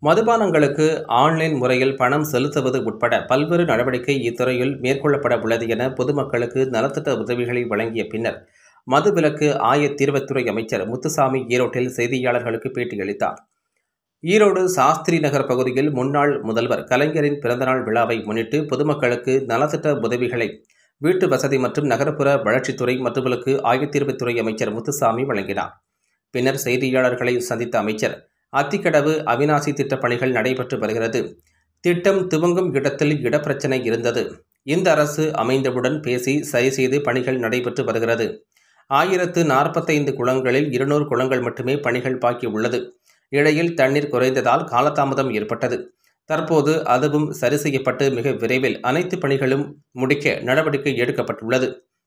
மதுபானங்களுக்கு online முறையில் பணம் செலுத்துவது உட்பட பல்வேறு நடவடிக்கை இத்துறையில் மேற்கொள்ளப்பட உள்ளது என பொதுமக்களுக்கு நலத்திட்ட உதவிகளை வழங்கிய பின்னர் மதுவிலக்கு ஆயத்தீர்வுத்துறை அமைச்சர் முத்துசாமி ஈரோட்டில் செய்தியாளர்களுக்கு பேட்டியளித்தார் ஈரோடு சாஸ்திரி நகர் பகுதியில் முன்னாள் முதல்வர் கலைஞரின் பிறந்தநாள் விழாவை முன்னிட்டு பொதுமக்களுக்கு நலத்திட்ட உதவிகளை வீட்டு வசதி மற்றும் நகர்ப்புற வளர்ச்சித்துறை மதுவிலக்கு ஆயத்தீர்வுத்துறை அமைச்சர் முத்துசாமி வழங்கினார் பின்னர் செய்தியாளர்களை சந்தித்த அமைச்சர் அத்திக்கடவு அவினாசி திட்டப் பணிகள் நடைபெற்று வருகிறது திட்டம் துவங்கும் இடத்தில் இடப்பிரச்சனை இருந்தது இந்த அரசு அமைந்தவுடன் பேசி சரி செய்து பணிகள் நடைபெற்று வருகிறது ஆயிரத்து நாற்பத்தைந்து குளங்களில் இருநூறு குளங்கள் மட்டுமே பணிகள் பாக்கி உள்ளது இடையில் தண்ணீர் குறைந்ததால் காலதாமதம் ஏற்பட்டது தற்போது அதுவும் சரி செய்யப்பட்டு மிக விரைவில் அனைத்து பணிகளும் முடிக்க நடவடிக்கை எடுக்கப்பட்டுள்ளது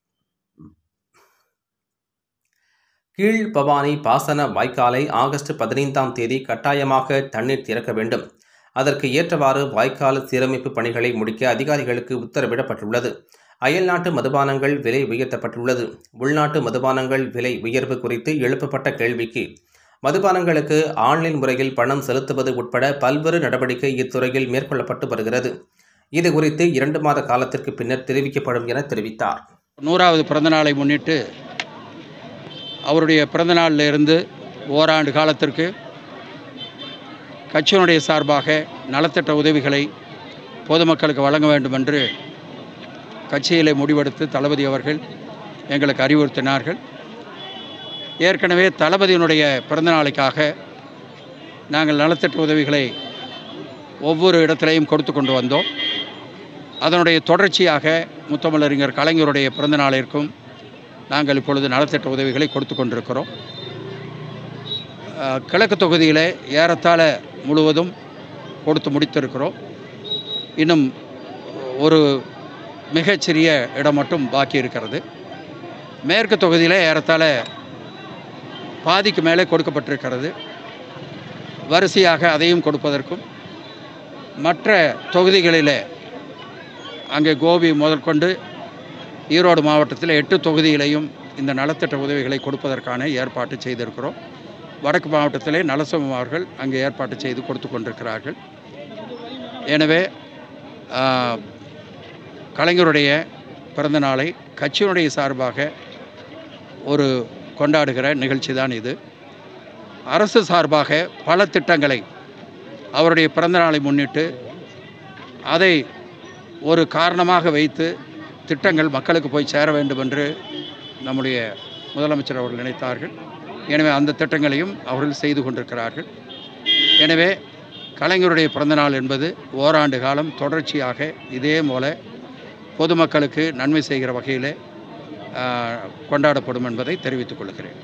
கீழ் பவானி பாசன வாய்க்காலை ஆகஸ்ட் பதினைந்தாம் தேதி கட்டாயமாக தண்ணீர் திறக்க வேண்டும் அதற்கு ஏற்றவாறு வாய்க்கால் சீரமைப்பு பணிகளை முடிக்க அதிகாரிகளுக்கு உத்தரவிடப்பட்டுள்ளது அயல்நாட்டு மதுபானங்கள் விலை உயர்த்தப்பட்டுள்ளது உள்நாட்டு மதுபானங்கள் விலை உயர்வு குறித்து எழுப்பப்பட்ட கேள்விக்கு மதுபானங்களுக்கு ஆன்லைன் முறையில் பணம் செலுத்துவது உட்பட பல்வேறு நடவடிக்கை இத்துறையில் மேற்கொள்ளப்பட்டு வருகிறது இது குறித்து இரண்டு மாத காலத்திற்கு பின்னர் தெரிவிக்கப்படும் என தெரிவித்தார் நூறாவது பிறந்தநாளை முன்னிட்டு அவருடைய பிறந்தநாளில் இருந்து ஓராண்டு காலத்திற்கு கட்சியினுடைய சார்பாக நலத்திட்ட உதவிகளை பொதுமக்களுக்கு வழங்க வேண்டும் என்று கட்சியிலே முடிவெடுத்து தளபதி அவர்கள் எங்களுக்கு அறிவுறுத்தினார்கள் ஏற்கனவே தளபதியினுடைய பிறந்தநாளுக்காக நாங்கள் நலத்திட்ட உதவிகளை ஒவ்வொரு இடத்திலையும் கொடுத்து கொண்டு வந்தோம் அதனுடைய தொடர்ச்சியாக முத்தமிழறிஞர் கலைஞருடைய பிறந்த நாளிற்கும் நாங்கள் இப்பொழுது நலத்திட்ட உதவிகளை கொடுத்து கொண்டிருக்கிறோம் அஹ், கிழக்கு தொகுதியில் ஏறத்தாழ முழுவதும் கொடுத்து முடித்திருக்கிறோம் இன்னும் ஒரு மிகச்சிறிய இடம் மட்டும் பாக்கி இருக்கிறது மேற்கு தொகுதியில் ஏறத்தாழ பாதிக்கு மேலே கொடுக்கப்பட்டிருக்கிறது வரிசையாக அதையும் கொடுப்பதற்கும் மற்ற தொகுதிகளில் அங்கே கோபி முதற்கொண்டு ஈரோடு மாவட்டத்தில் எட்டு தொகுதியிலையும் இந்த நலத்திட்ட உதவிகளை கொடுப்பதற்கான ஏற்பாட்டு செய்திருக்கிறோம் வடக்கு மாவட்டத்திலே நலசமம் அவர்கள் அங்கே ஏற்பாட்டு செய்து கொடுத்து கொண்டிருக்கிறார்கள் எனவே ஆ, கலைஞருடைய பிறந்த நாளை கட்சியினுடைய சார்பாக ஒரு கொண்டாடுகிற நிகழ்ச்சி தான் இது அரசு சார்பாக பல திட்டங்களை அவருடைய பிறந்த நாளை முன்னிட்டு அதை ஒரு காரணமாக வைத்து திட்டங்கள் மக்களுக்கு போய் சேர வேண்டும் என்று நம்முடைய முதலமைச்சர் அவர்கள் நினைத்தார்கள் எனவே அந்த திட்டங்களையும் அவர்கள் செய்து கொண்டிருக்கிறார்கள் எனவே கலைஞருடைய பிறந்தநாள் என்பது ஓராண்டு காலம் தொடர்ச்சியாக இதே போல பொதுமக்களுக்கு நன்மை செய்கிற வகையில் கொண்டாடப்படும் என்பதை தெரிவித்துக் கொள்கிறேன்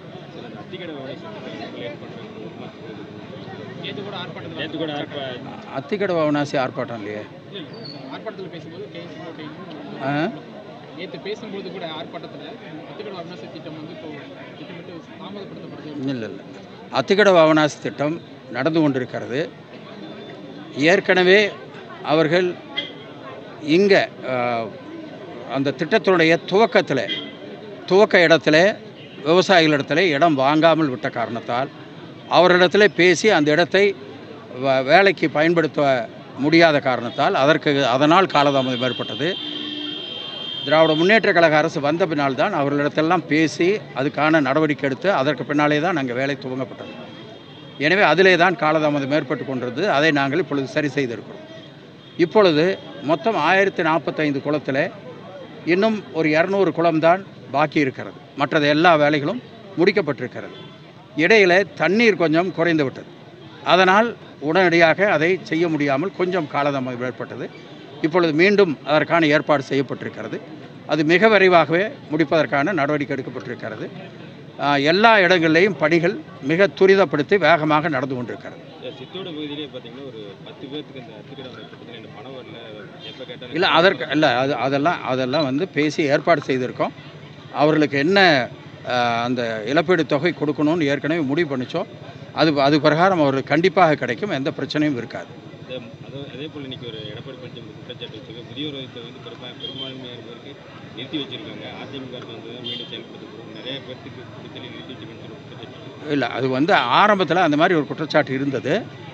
நேற்று கூட ஆர்ப்பாட்டத்தில் நேற்று கூட ஆர்ப்பா அத்திக்கடை அவனாசி ஆர்ப்பாட்டம் இல்லையே ஆர்ப்பாட்டத்தில் பேசும்போது கேஎஸ்சி ஆ? நேற்று பேசும்போது கூட ஆர்ப்பாட்டத்தில் அத்திக்கடை அவினாசி திட்டம் வந்து இப்போ திட்டமிட்டு தாமதப்படுத்தப்படுது இல்லை இல்லை அத்திக்கடை அவனாசி திட்டம் நடந்து கொண்டிருக்கிறது ஏற்கனவே அவர்கள் இங்கே அந்த திட்டத்தினுடைய துவக்கத்தில் துவக்க இடத்துல விவசாயிகளிடத்தில் இடம் வாங்காமல் விட்ட காரணத்தால் அவரிடத்தில் பேசி அந்த இடத்தை வ- வேலைக்கு பயன்படுத்த முடியாத காரணத்தால் அதற்கு அதனால் காலதாமதம் ஏற்பட்டது திராவிட முன்னேற்ற கழக அரசு வந்த பின்னால் தான் அவர்களிடத்தெல்லாம் பேசி அதுக்கான நடவடிக்கை எடுத்து அதற்கு பின்னாலே தான் நாங்கள் வேலை துவங்கப்பட்டது எனவே அதிலே தான் காலதாமதம் ஏற்பட்டு கொண்டிருந்தது அதை நாங்கள் இப்பொழுது சரி செய்திருக்கிறோம் இப்பொழுது மொத்தம் ஆயிரத்தி நாற்பத்தைந்து குளத்தில் இன்னும் ஒரு இரநூறு குளம்தான் பாக்கி இருக்கிறது மற்றது எல்லா வேலைகளும் முடிக்கப்பட்டிருக்கிறது இடையில தண்ணீர் கொஞ்சம் குறைந்து விட்டது அதனால் உடனடியாக அதை செய்ய முடியாமல் கொஞ்சம் காலதாமதம் ஏற்பட்டது இப்பொழுது மீண்டும் அதற்கான ஏற்பாடு செய்யப்பட்டிருக்கிறது அது மிக விரைவாகவே முடிப்பதற்கான நடவடிக்கை எடுக்கப்பட்டிருக்கிறது ஆஹ், எல்லா இடங்களிலேயும் பணிகள் மிக துரிதப்படுத்தி வேகமாக நடந்து கொண்டிருக்கிறது சித்தோட பகுதியிலே பார்த்தீங்கன்னா ஒரு பத்து பேர்த்துக்கு இந்த அத்திக்கடை திட்டத்தில் இந்த பணம் வரல எப்போ கேட்டாலும் இல்லை அதற்கு இல்லை அது அதெல்லாம் அதெல்லாம் வந்து பேசி ஏற்பாடு செய்திருக்கோம் அவர்களுக்கு என்ன ஆஹ், அந்த இழப்பீடு தொகை கொடுக்கணும்னு ஏற்கனவே முடிவு பண்ணிச்சோம் அது அது பிரகாரம் அவர்களுக்கு கண்டிப்பாக கிடைக்கும் எந்த பிரச்சனையும் இருக்காது இந்த அதோ- அதே போல் இன்னைக்கு ஒரு எடப்பாடி பழனிசாமி குற்றச்சாட்டு வச்சுக்க முதியோர் வயத்தை வந்து பெரும்பா பெரும்பான்மையான பேருக்கு நிறுத்தி வச்சிருக்காங்க அதிமுக அரசு வந்து தான் மீண்டும் செயல்படுத்த போகிறோம் நிறைய பேர்த்துக்கு கொடுத்தல நிறுத்தி வச்சிருக்கேன்னு சொல்லி குற்றச்சாட்டு இல்லை அது வந்து ஆரம்பத்தில் அந்த மாதிரி ஒரு குற்றச்சாட்டு இருந்தது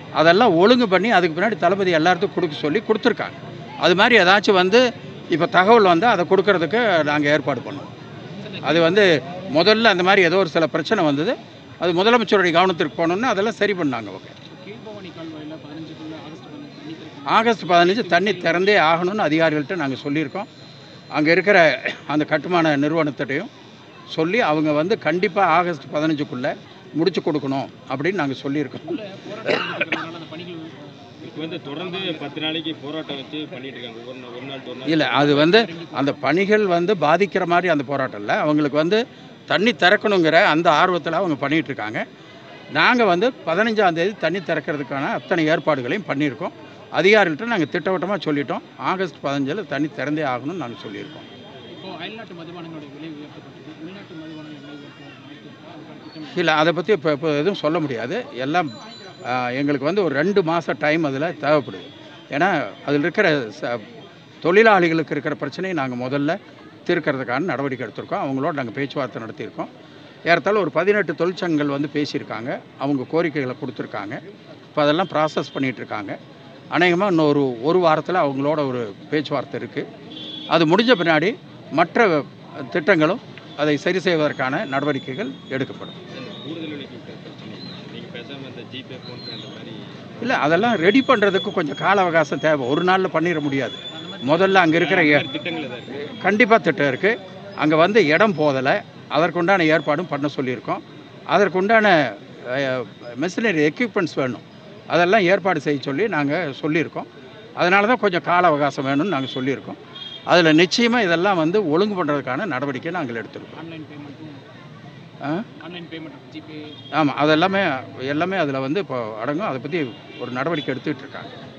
அதெல்லாம் ஒழுங்கு பண்ணி அதுக்கு பின்னாடி தளபதி எல்லாத்துக்கும் கொடுக்க சொல்லி கொடுத்துருக்காங்க அது மாதிரி ஏதாச்சும் வந்து இப்போ தகவல் வந்து அதை கொடுக்கறதுக்கு நாங்கள் ஏற்பாடு பண்ணோம் அது வந்து முதல்ல அந்த மாதிரி ஏதோ ஒரு சில பிரச்சனை வந்தது அது முதலமைச்சருடைய கவனத்திற்கு போனோம்னா அதெல்லாம் சரி பண்ணாங்க ஓகே கீழ்பவானி கால்வாயில் பதினஞ்சுக்குள்ள ஆகஸ்ட் பதினஞ்சு தண்ணி திறக்க ஆகஸ்ட் பதினஞ்சு தண்ணி திறந்தே ஆகணும்னு அதிகாரிகள்கிட்ட நாங்கள் சொல்லியிருக்கோம் அங்கே இருக்கிற அந்த கட்டுமான நிறுவனத்திட்டையும் சொல்லி அவங்க வந்து கண்டிப்பாக ஆகஸ்ட் பதினஞ்சுக்குள்ளே முடிச்சு கொடுக்கணும் அப்படின்னு நாங்கள் சொல்லியிருக்கோம் உள்ள போராட்டம் நடந்துட்டு இருக்கறதுனால அந்த பணிகள் இப்போ வந்து தொடர்ந்து பத்து நாளைக்கு போராட்டம் வச்சு பண்ணிட்டு இருக்காங்க ஒரு நாள் ஒரு நாள் ஒரு நாள் இல்லை அது வந்து அந்த பணிகள் வந்து பாதிக்கிற மாதிரி அந்த போராட்டம் இல்லை அவங்களுக்கு வந்து தண்ணி திறக்கணுங்கிற அந்த ஆர்வத்தில் அவங்க பண்ணிகிட்டு இருக்காங்க நாங்கள் வந்து பதினஞ்சாம் தேதி தண்ணி திறக்கிறதுக்கான அத்தனை ஏற்பாடுகளையும் பண்ணியிருக்கோம் அதிகாரிகள்கிட்ட நாங்கள் திட்டவட்டமாக சொல்லிட்டோம் ஆகஸ்ட் பதினஞ்சில் தண்ணி திறந்தே ஆகணும்னு நாங்கள் சொல்லியிருக்கோம் இப்போ அயல்நாட்டு மதுபானங்களோட விலை உயர்த்தப்பட்டது உள்நாட்டு மதுபானங்கள் விலை உயர்த்த வாய்ப்பு இருக்கா அதுக்கான திட்டம் இல்லை அதை பற்றி இப்போ இப்போ எதுவும் சொல்ல முடியாது எல்லாம் ஆ, எங்களுக்கு வந்து ஒரு ரெண்டு மாதம் டைம் அதில் தேவைப்படுது ஏன்னா அதில் இருக்கிற ச தொழிலாளிகளுக்கு இருக்கிற பிரச்சனையை நாங்கள் முதல்ல தீர்க்கறதுக்கான நடவடிக்கை எடுத்திருக்கோம் அவங்களோட நாங்கள் பேச்சுவார்த்தை நடத்தியிருக்கோம் ஏறத்தாழ ஒரு பதினெட்டு தொழிற்சங்கங்கள் வந்து பேசியிருக்காங்க அவங்க கோரிக்கைகளை கொடுத்துருக்காங்க இப்போ அதெல்லாம் ப்ராசஸ் பண்ணிகிட்டு இருக்காங்க அநேகமாக இன்னும் ஒரு ஒரு வாரத்தில் அவங்களோட ஒரு பேச்சுவார்த்தை இருக்குது அது முடிஞ்ச பின்னாடி மற்ற திட்டங்களும் அதை சரி செய்வதற்கான நடவடிக்கைகள் எடுக்கப்படும் அந்த கூடுதல் விலைக்கு விட்ட பிரச்சனை நீங்கள் பேசாமல் இந்த ஜிபே ஃபோன்பே அந்த மாதிரி இல்லை அதெல்லாம் ரெடி பண்ணுறதுக்கு கொஞ்சம் கால அவகாசம் தேவை ஒரு நாளில் பண்ணிட முடியாது முதல்ல அங்கே இருக்கிற ஏ- திட்டங்கள் எதாவது இருக்குது கண்டிப்பாக திட்டம் இருக்குது அங்கே வந்து இடம் போதலை அதற்குண்டான ஏற்பாடும் பண்ண சொல்லியிருக்கோம் அதற்குண்டான மெஷினரி எக்யூப்மெண்ட்ஸ் வேணும் அதெல்லாம் ஏற்பாடு செய்ய சொல்லி நாங்கள் சொல்லியிருக்கோம் அதனால தான் கொஞ்சம் கால அவகாசம் வேணும்னு நாங்கள் சொல்லியிருக்கோம் அதில் நிச்சயமாக இதெல்லாம் வந்து ஒழுங்கு பண்ணுறதுக்கான நடவடிக்கை நாங்கள் எடுத்திருக்கோம் ஆன்லைன் பேமெண்ட்டும் ஆ ஆன்லைன் பேமெண்ட் ஜிபே ஆமாம் அதெல்லாமே எல்லாமே அதில் வந்து இப்போ அடங்கும் அதை பற்றி ஒரு நடவடிக்கை எடுத்துக்கிட்டு இருக்காங்க